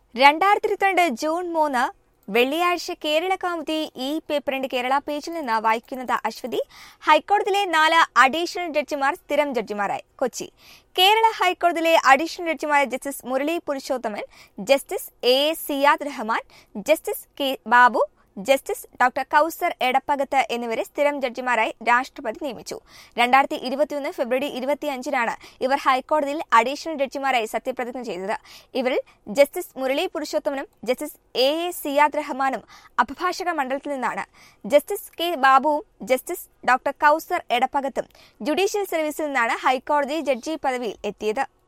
രണ്ടായിരത്തി ഇരുപത്തിരണ്ട് ജൂൺ മൂന്ന് വെള്ളിയാഴ്ച കേരള കൗമുദി ഈ പേപ്പറിന്റെ കേരള പേജിൽ നിന്ന് വായിക്കുന്നത് അശ്വതി ഹൈക്കോടതിയിലെ നാല് അഡീഷണൽ ജഡ്ജിമാർ സ്ഥിരം ജഡ്ജിമാരായി കൊച്ചി കേരള ഹൈക്കോടതിയിലെ അഡീഷണൽ ജഡ്ജിമാരായ justice Murali Purushothaman justice A A Ziyad Rahman justice K Babu justice doctor Kauser Edappagath എന്നിവരെ സ്ഥിരം ജഡ്ജിമാരായി രാഷ്ട്രപതി നിയമിച്ചു രണ്ടായിരത്തി ഇരുപത്തിയൊന്ന് ഫെബ്രുവരി ഇരുപത്തിയഞ്ചിനാണ് ഇവർ ഹൈക്കോടതിയിൽ അഡീഷണൽ ജഡ്ജിമാരായി സത്യപ്രതിജ്ഞ ചെയ്തത് ഇവരിൽ ജസ്റ്റിസ് മുരളി പുരുഷോത്തമനും ജസ്റ്റിസ് എ എ സിയാദ് റഹ്മാനും അഭിഭാഷക മണ്ഡലത്തിൽ നിന്നാണ് ജസ്റ്റിസ് കെ ബാബുവും ജസ്റ്റിസ് ഡോക്ടർ കൌസർ എടപ്പകത്തും ജുഡീഷ്യൽ സർവീസിൽ നിന്നാണ് ഹൈക്കോടതി ജഡ്ജി പദവിയിൽ എത്തിയത്